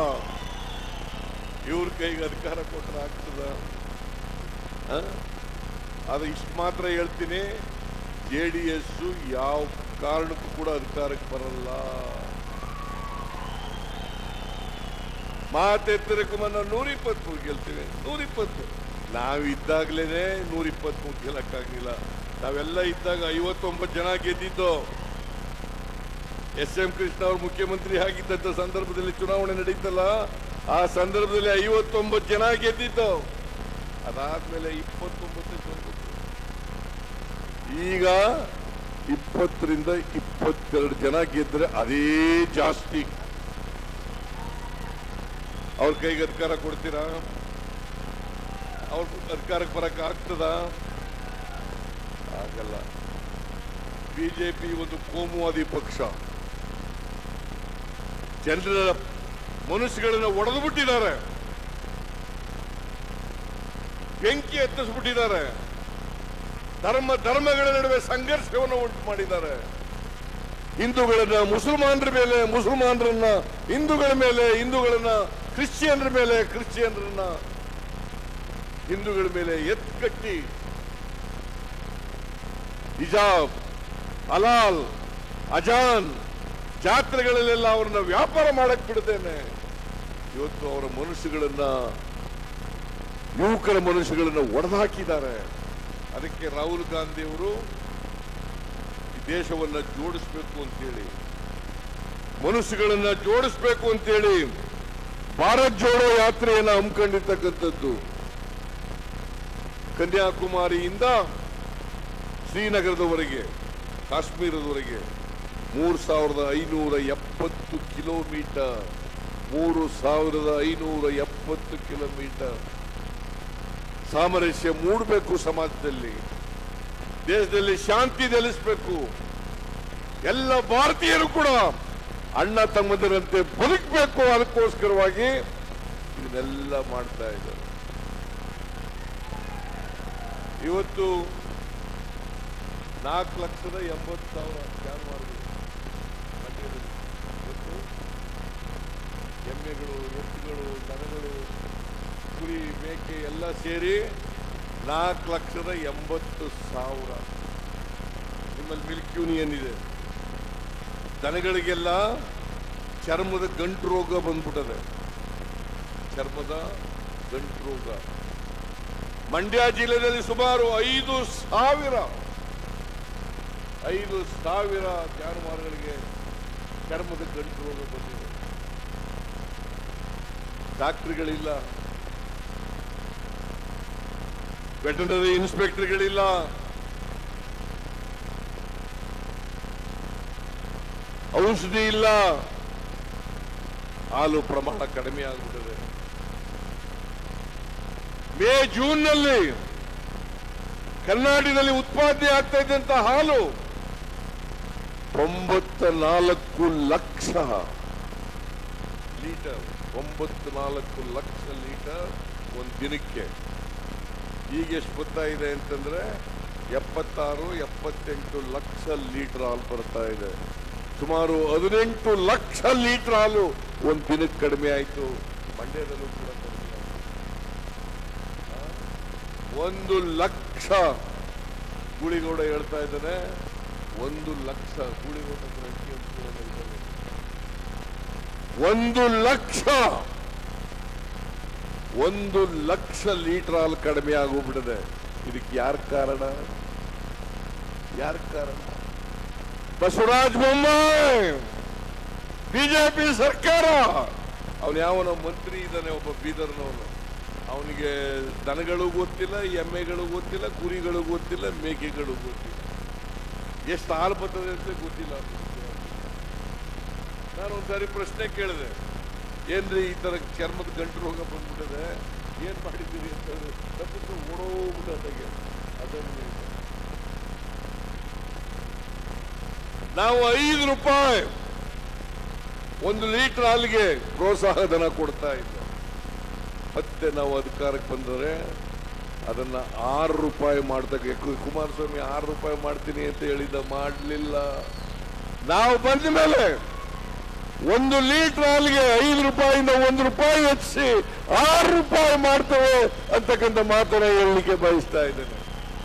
ಇವ್ರ ಕೈಗೆ ಅಧಿಕಾರ ಕೊಟ್ರೆ ಆಗ್ತದ ಆ? ಅದು ಇಷ್ಟು ಮಾತ್ರ ಹೇಳ್ತೀನಿ ಜೆ ಡಿ ಎಸ್ ಯಾವ ಕಾರಣಕ್ಕೂ ಕೂಡ ಅಧಿಕಾರಕ್ಕೆ ಬರಲ್ಲ ಮಾತೆತ್ತರಕ್ಕೂ ಮನ್ನ ನೂರಿಪ್ಪತ್ತು ಗೆಲ್ತೀವಿ ನೂರಿಪ್ಪತ್ತು ನಾವಿದ್ದಾಗ್ಲೇನೆ ನೂರಿಪ್ಪತ್ತು ಗೆಲ್ಲಕ್ಕಾಗಿಲ್ಲ ನಾವೆಲ್ಲ ಇದ್ದಾಗ ಐವತ್ತೊಂಬತ್ತು ಜನ ಗೆದ್ದಿದ್ದು ಎಸ್ ಎಂ ಕೃಷ್ಣ ಅವರು ಮುಖ್ಯಮಂತ್ರಿ ಆಗಿದ್ದಂತ ಸಂದರ್ಭದಲ್ಲಿ ಚುನಾವಣೆ ನಡೀತಲ್ಲ ಆ ಸಂದರ್ಭದಲ್ಲಿ ಐವತ್ತೊಂಬತ್ತು ಜನ ಗೆದ್ದಿದ್ದು ಅದಾದ್ಮೇಲೆ ಇಪ್ಪತ್ತೊಂಬತ್ತು ಬಂದ್ಬಿಟ್ಟು ಈಗ ಇಪ್ಪತ್ತರಿಂದ ಇಪ್ಪತ್ತೆರಡು ಜನ ಗೆದ್ರೆ ಅದೇ ಜಾಸ್ತಿ ಅವ್ರ ಕೈಗೆ ಅಧಿಕಾರ ಕೊಡ್ತೀರಾ ಅವ್ರ ಅಧಿಕಾರಕ್ಕೆ ಬರಕ್ ಆಗ್ತದ ಆಗಲ್ಲ ಬಿಜೆಪಿ ಒಂದು ಕೋಮುವಾದಿ ಪಕ್ಷ ಜನರ ಮನಸ್ಸುಗಳನ್ನು ಒಡೆದು ಬಿಟ್ಟಿದ್ದಾರೆ ಬೆಂಕಿ ಎತ್ತಿಸ್ಬಿಟ್ಟಿದ್ದಾರೆ ಧರ್ಮ ಧರ್ಮಗಳ ನಡುವೆ ಸಂಘರ್ಷವನ್ನು ಉಂಟು ಮಾಡಿದ್ದಾರೆ ಹಿಂದೂಗಳನ್ನ ಮುಸಲ್ಮಾನರ ಮೇಲೆ ಮುಸಲ್ಮಾನರನ್ನ ಹಿಂದೂಗಳ ಮೇಲೆ ಹಿಂದೂಗಳನ್ನ ಕ್ರಿಶ್ಚಿಯನ್ರ ಮೇಲೆ ಕ್ರಿಶ್ಚಿಯನ್ರನ್ನ ಹಿಂದೂಗಳ ಮೇಲೆ ಎತ್ಕಟ್ಟಿ ಹಿಜಾಬ್ ಅಲಾಲ್ ಅಜಾನ್ ಜಾತ್ರೆಗಳಲ್ಲೆಲ್ಲ ಅವ್ರನ್ನ ವ್ಯಾಪಾರ ಮಾಡಕ್ ಬಿಡ್ತೇನೆ ಇವತ್ತು ಅವರ ಮನುಷ್ಯಗಳನ್ನ ಯುವಕರ ಮನುಷ್ಯಗಳನ್ನ ಒಡೆದಾಕಿದ್ದಾರೆ ಅದಕ್ಕೆ ರಾಹುಲ್ ಗಾಂಧಿ ಅವರು ಈ ದೇಶವನ್ನ ಜೋಡಿಸ್ಬೇಕು ಅಂತೇಳಿ ಮನುಷ್ಯಗಳನ್ನ ಜೋಡಿಸ್ಬೇಕು ಅಂತೇಳಿ ಭಾರತ್ ಜೋಡೋ ಯಾತ್ರೆಯನ್ನ ಹಮ್ಮಿಕೊಂಡಿರ್ತಕ್ಕಂಥದ್ದು ಕನ್ಯಾಕುಮಾರಿಯಿಂದ ಶ್ರೀನಗರದವರೆಗೆ ಕಾಶ್ಮೀರದವರೆಗೆ ಮೂರು ಸಾವಿರದ ಐನೂರ ಎಪ್ಪತ್ತು ಕಿಲೋಮೀಟರ್ ಮೂರು ಸಾವಿರದ ಐನೂರ ಎಪ್ಪತ್ತು ಕಿಲೋಮೀಟರ್ ಸಾಮರಸ್ಯ ಮೂಡಬೇಕು ಸಮಾಜದಲ್ಲಿ ದೇಶದಲ್ಲಿ ಶಾಂತಿ ನೆಲೆಸಬೇಕು ಎಲ್ಲ ಭಾರತೀಯರು ಕೂಡ ಅಣ್ಣ ತಮ್ಮದರಂತೆ ಬದುಕಬೇಕು ಅದಕ್ಕೋಸ್ಕರವಾಗಿ ಇದನ್ನೆಲ್ಲ ಮಾಡ್ತಾ ಇದ್ದಾರೆ ಇವತ್ತು ನಾಲ್ಕು ಲಕ್ಷದ ಎಂಬತ್ತು ಸಾವಿರ ಜಾನುವಾರುಗಳು ಮಂಡ್ಯದಲ್ಲಿ. ಇವತ್ತು ಎಮ್ಮೆಗಳು ಎತ್ತುಗಳು ದನಗಳು ಕುರಿ ಮೇಕೆ ಎಲ್ಲ ಸೇರಿ ನಾಲ್ಕು ಲಕ್ಷದ ಎಂಬತ್ತು ಸಾವಿರ ನಿಮ್ಮಲ್ಲಿ ಮಿಲ್ಕ್ ಯೂನಿಯನ್ ಇದೆ ದನಗಳಿಗೆಲ್ಲ ಚರ್ಮದ ಗಂಟು ರೋಗ ಬಂದ್ಬಿಟ್ಟದೆ ಚರ್ಮದ ಗಂಟು ರೋಗ ಮಂಡ್ಯ ಜಿಲ್ಲೆಯಲ್ಲಿ ಸುಮಾರು ಐದು ಸಾವಿರ ಐದು ಸಾವಿರ ಜಾನುವಾರುಗಳಿಗೆ ಚರ್ಮದ ಗಂಟು ರೋಗ ಬಂದಿದೆ ಡಾಕ್ಟರ್ಗಳಿಲ್ಲ ವೆಟನರಿ ಇನ್ಸ್ಪೆಕ್ಟರ್ಗಳಿಲ್ಲ ಔಷಧಿ ಇಲ್ಲ ಹಾಲು ಪ್ರಮಾಣ ಕಡಿಮೆ ಆಗ್ಬಿಟ್ಟಿದೆ ಮೇ ಜೂನ್ ನಲ್ಲಿ ಕರ್ನಾಟಕದಲ್ಲಿ ಉತ್ಪಾದನೆ ಆಗ್ತಾ ಇದ್ದಂತ ಹಾಲು ತೊಂಬತ್ತ ನಾಲ್ಕು ಲಕ್ಷ ಲೀಟರ್ ಒಂಬತ್ತು ನಾಲ್ಕು ಲಕ್ಷ ಲೀಟರ್ ಒಂದು ದಿನಕ್ಕೆ ಈಗ ಎಷ್ಟು ಬರ್ತಾ ಇದೆ ಅಂತಂದ್ರೆ ಎಪ್ಪತ್ತಾರು ಎಪ್ಪತ್ತೆಂಟು ಲಕ್ಷ ಲೀಟರ್ ಹಾಲು ಬರ್ತಾ ಇದೆ ಸುಮಾರು ಹದಿನೆಂಟು ಲಕ್ಷ ಲೀಟರ್ ಹಾಲು ಒಂದು ದಿನಕ್ಕೆ ಕಡಿಮೆ ಆಯಿತು ಮಂಡ್ಯದಲ್ಲೂ ಕೂಡ ಕಡಿಮೆ ಆಯ್ತು. ಆ? ಒಂದು ಲಕ್ಷ ಗೂಳಿಗೌಡ ಹೇಳ್ತಾ ಇದ್ದಾನೆ ಒಂದು ಲಕ್ಷ ಗೂಳಿಗೌಡ ಹತ್ರ ಅಕ್ಕಿ ಹಂಚ್ಕೊಳ್ಳೋದು ಇದ್ದಾವೆ. ಒಂದು ಲಕ್ಷ ಒಂದು ಲಕ್ಷ ಲೀಟರ್ ಹಾಲು ಕಡಿಮೆ ಆಗೋಗ್ಬಿಟ್ಟಿದೆ ಇದಕ್ಕೆ ಯಾರ ಕಾರಣ ಯಾರ ಕಾರಣ ಬಸವರಾಜ ಬೊಮ್ಮಾಯಿ ಬಿಜೆಪಿ ಸರ್ಕಾರ ಅವನು ಯಾವನೋ ಮಂತ್ರಿ ಇದ್ದಾನೆ ಒಬ್ಬ ಬೀದರ್ನವನು ಅವನಿಗೆ ದನಗಳು ಗೊತ್ತಿಲ್ಲ ಎಮ್ಮೆಗಳು ಗೊತ್ತಿಲ್ಲ ಕುರಿಗಳು ಗೊತ್ತಿಲ್ಲ ಮೇಕೆಗಳು ಗೊತ್ತಿಲ್ಲ ಎಷ್ಟು ಹಾಲು ಬರ್ತದೆ ಅಂತ ಗೊತ್ತಿಲ್ಲ ನಾನು ಒಂದ್ಸಾರಿ ಪ್ರಶ್ನೆ ಕೇಳಿದೆ ಏನ್ರಿ ಈ ತರ ಚರ್ಮದ ಗಂಟು ರೋಗ ಬಂದ್ಬಿಟ್ಟಿದೆ ಏನ್ ಮಾಡಿದ್ದೀರಿ ಅಂತ ಹೇಳಿದ್ರೆ ತಪ್ಪಿಟ್ಟು ಓಡೋಗ್ಬಿಟ್ಟೆ ಅದನ್ನು ನಾವು ಐದು ರೂಪಾಯಿ ಒಂದು ಲೀಟರ್ ಹಾಲಿಗೆ ಪ್ರೋತ್ಸಾಹ ಧನ ಕೊಡ್ತಾ ಇದ್ದ ಮತ್ತೆ ನಾವು ಅಧಿಕಾರಕ್ಕೆ ಬಂದರೆ ಅದನ್ನ ಆರು ರೂಪಾಯಿ ಮಾಡ್ತಕ್ಕ ಕು- ಕುಮಾರಸ್ವಾಮಿ ಆರು ರೂಪಾಯಿ ಮಾಡ್ತೀನಿ ಅಂತ ಹೇಳಿದ ಮಾಡಲಿಲ್ಲ ನಾವು ಬಂದ ಮೇಲೆ ಒಂದು ಲೀಟರ್ ಹಾಲಿಗೆ ಐದು ರೂಪಾಯಿಂದ ಒಂದು ರೂಪಾಯಿ ಹೆಚ್ಚಿಸಿ ಆರು ರೂಪಾಯಿ ಮಾಡ್ತೇವೆ ಅಂತಕ್ಕಂಥ ಮಾತನ್ನ ಹೇಳಲಿಕ್ಕೆ ಬಯಸ್ತಾ ಇದ್ದೇನೆ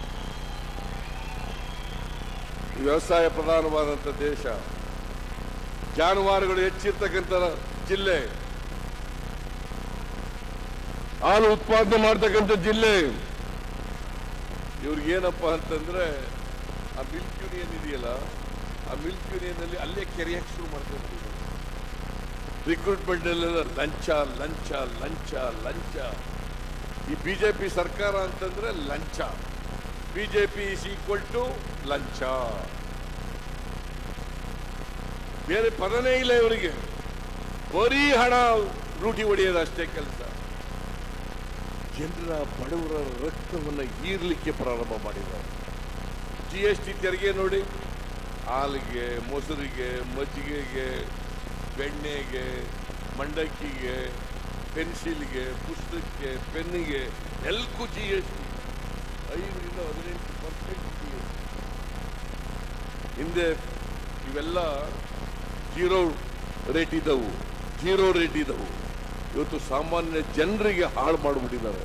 ಈ ವ್ಯವಸಾಯ ಪ್ರಧಾನವಾದಂಥ ದೇಶ ಜಾನುವಾರುಗಳು ಹೆಚ್ಚಿರ್ತಕ್ಕಂಥ ಜಿಲ್ಲೆ ಹಾಲು ಉತ್ಪಾದನೆ ಮಾಡ್ತಕ್ಕಂಥ ಜಿಲ್ಲೆ ಇವ್ರಿಗೇನಪ್ಪ ಅಂತಂದ್ರೆ ಆ ಮಿಲ್ಕ್ ಯೂನಿಯನ್ ಇದೆಯಲ್ಲ ಆ ಮಿಲ್ಕ್ ಯೂನಿಯನ್ ಅಲ್ಲಿ ಅಲ್ಲೇ ಕೆರೆಯಕ್ಕೆ ಶುರು ಮಾಡ್ತಾರೆ ರಿಕ್ರೂಟ್ಮೆಂಟ್ ಅಲ್ಲೆಲ್ಲ ಲಂಚ ಲಂಚ ಲಂಚ ಲಂಚ ಈ ಬಿಜೆಪಿ ಸರ್ಕಾರ ಅಂತಂದ್ರೆ ಲಂಚ ಬಿಜೆಪಿ ಇಸ್ ಈಕ್ವಲ್ ಟು ಲಂಚ ಬೇರೆ ಪದನೇ ಇಲ್ಲ ಇವರಿಗೆ ಬರೀ ಹಣ ಲೂಟಿ ಹೊಡೆಯೋದು ಅಷ್ಟೇ ಕೆಲಸ ಜನರ ಬಡವರ ರಕ್ತವನ್ನು ಹೀರ್ಲಿಕ್ಕೆ ಪ್ರಾರಂಭ ಮಾಡಿದ್ದಾರೆ ಜಿ ಎಸ್ ಟಿ ತೆರಿಗೆ ನೋಡಿ ಹಾಲಿಗೆ ಮೊಸರಿಗೆ ಮಜ್ಜಿಗೆಗೆ ಬೆಣ್ಣೆಗೆ ಮಂಡಕ್ಕಿಗೆ ಪೆನ್ಸಿಲ್ಗೆ ಪುಸ್ತಕಕ್ಕೆ ಪೆನ್ನಿಗೆ ಎಲ್ಲಕ್ಕೂ ಜಿ ಎಸ್ ಟಿ ಐದರಿಂದ ಹದಿನೆಂಟು ಪರ್ಸೆಂಟ್ ಜಿ ಎಸ್ ಟಿ ಹಿಂದೆ ಇವೆಲ್ಲ ಜೀರೋ ರೇಟ್ ಇದ್ದವು ಜೀರೋ ರೇಟ್ ಇದ್ದವು ಇವತ್ತು ಸಾಮಾನ್ಯ ಜನರಿಗೆ ಹಾಳು ಮಾಡಿಬಿಟ್ಟಿದ್ದಾರೆ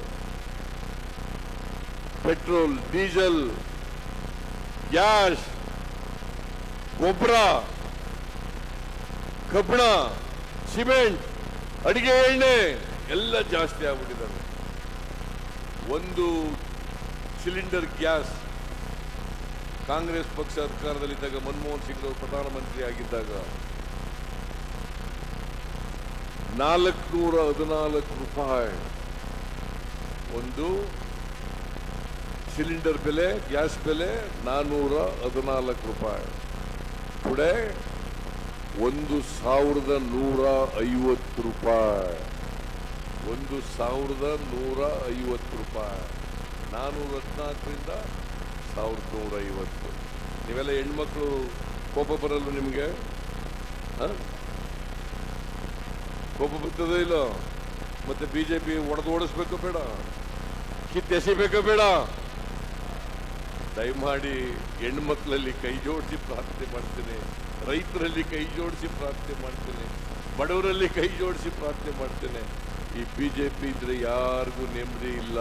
ಪೆಟ್ರೋಲ್ ಡೀಸೆಲ್ ಗ್ಯಾಸ್ ಗೊಬ್ಬರ ಕಬ್ಬಣ ಸಿಮೆಂಟ್ ಅಡಿಗೆ ಎಣ್ಣೆ ಎಲ್ಲ ಜಾಸ್ತಿ ಆಗ್ಬಿಟ್ಟಿದ್ದಾರೆ ಒಂದು ಸಿಲಿಂಡರ್ ಗ್ಯಾಸ್ ಕಾಂಗ್ರೆಸ್ ಪಕ್ಷ ಅಧಿಕಾರದಲ್ಲಿದ್ದಾಗ ಮನಮೋಹನ್ ಸಿಂಗ್ ಅವರು ಪ್ರಧಾನಮಂತ್ರಿ ಆಗಿದ್ದಾಗ ನಾಲ್ಕುನೂರ ಹದಿನಾಲ್ಕು ರೂಪಾಯಿ ಒಂದು ಸಿಲಿಂಡರ್ ಬೆಲೆ ಗ್ಯಾಸ್ ಬೆಲೆ ನಾನ್ನೂರ ಹದಿನಾಲ್ಕು ರೂಪಾಯಿ ಟುಡೇ ಒಂದು ಸಾವಿರದ ನೂರ ಐವತ್ತು ರೂಪಾಯಿ ಒಂದು ಸಾವಿರದ ನೂರ ಐವತ್ತು ರೂಪಾಯಿ ನಾನ್ನೂರ ಹದಿನಾಲ್ಕರಿಂದ ಸಾವಿರದ ನೂರ ಐವತ್ತು ನೀವೆಲ್ಲ ಹೆಣ್ಮಕ್ಳು ಕೋಪ ಬರಲ್ಲ ನಿಮಗೆ ಹ? ಕೋಪ ಬರ್ತದೆ ಇಲ್ಲ ಮತ್ತೆ ಬಿಜೆಪಿ ಒಡೆದು ಓಡಿಸ್ಬೇಕು ಬೇಡ ಕಿತ್ತೆಸಿಬೇಕು ಬೇಡ ದಯಮಾಡಿ ಹೆಣ್ಮಕ್ಳಲ್ಲಿ ಕೈ ಜೋಡಿಸಿ ಪ್ರಾರ್ಥನೆ ಮಾಡ್ತೇನೆ ರೈತರಲ್ಲಿ ಕೈ ಜೋಡಿಸಿ ಪ್ರಾರ್ಥನೆ ಮಾಡ್ತೇನೆ ಬಡವರಲ್ಲಿ ಕೈ ಜೋಡಿಸಿ ಪ್ರಾರ್ಥನೆ ಮಾಡ್ತೇನೆ ಈ ಬಿಜೆಪಿ ಇದ್ರೆ ಯಾರಿಗೂ ನೆಮ್ಮದಿ ಇಲ್ಲ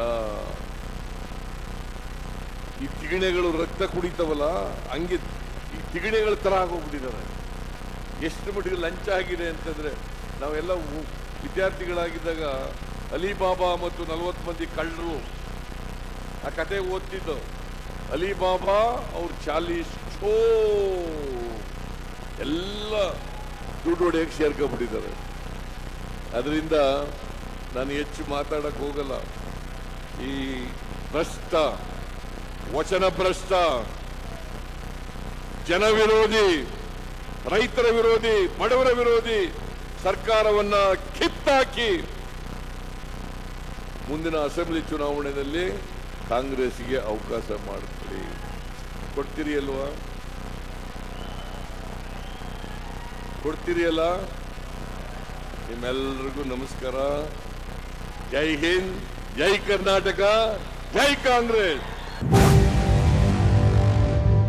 ಈ ತಿಗಣೆಗಳು ರಕ್ತ ಕುಡಿತವಲ್ಲ ಹಂಗೆ ಈ ತಿಗಣೆಗಳ ತರ ಆಗೋಗ್ಬಿಟ್ಟಿದ್ದಾರೆ ಎಷ್ಟು ಮಟ್ಟಿಗೆ ಲಂಚ ಆಗಿದೆ ಅಂತಂದ್ರೆ ನಾವೆಲ್ಲ ಉ- ವಿದ್ಯಾರ್ಥಿಗಳಾಗಿದ್ದಾಗ ಅಲಿಬಾಬಾ ಮತ್ತು ನಲವತ್ತು ಮಂದಿ ಕಳ್ಳರು ಆ ಕತೆ ಓದ್ತಿದ್ದು ಅಲಿಬಾಬಾ ಅವ್ರ ಚಾಲೀಸ್ ಚೋ ಎಲ್ಲ ದುಡ್ಡು ಹೊಡೆಯಕ್ಕೆ ಸೇರ್ಕೊಂಡ್ಬಿಟ್ಟಿದ್ದಾರೆ ಅದರಿಂದ ನಾನು ಹೆಚ್ಚು ಮಾತಾಡಕ್ ಹೋಗಲ್ಲ ಈ ಭ್ರಷ್ಟ ವಚನ ಭ್ರಷ್ಟ ಜನ ವಿರೋಧಿ ರೈತರ ವಿರೋಧಿ ಬಡವರ ವಿರೋಧಿ ಸರ್ಕಾರವನ್ನ ಕಿತ್ತಾಕಿ ಮುಂದಿನ ಅಸೆಂಬ್ಲಿ ಚುನಾವಣೆಯಲ್ಲಿ ಕಾಂಗ್ರೆಸ್ಗೆ ಅವಕಾಶ ಮಾಡಿಕೊಡಿ ಕೊಡ್ತೀರಿ ಅಲ್ವಾ ಕೊಡ್ತೀರಿ ಅಲ್ಲ ನಿಮ್ಮೆಲ್ಲರಿಗೂ ನಮಸ್ಕಾರ ಜೈ ಹಿಂದ್ ಜೈ ಕರ್ನಾಟಕ ಜೈ ಕಾಂಗ್ರೆಸ್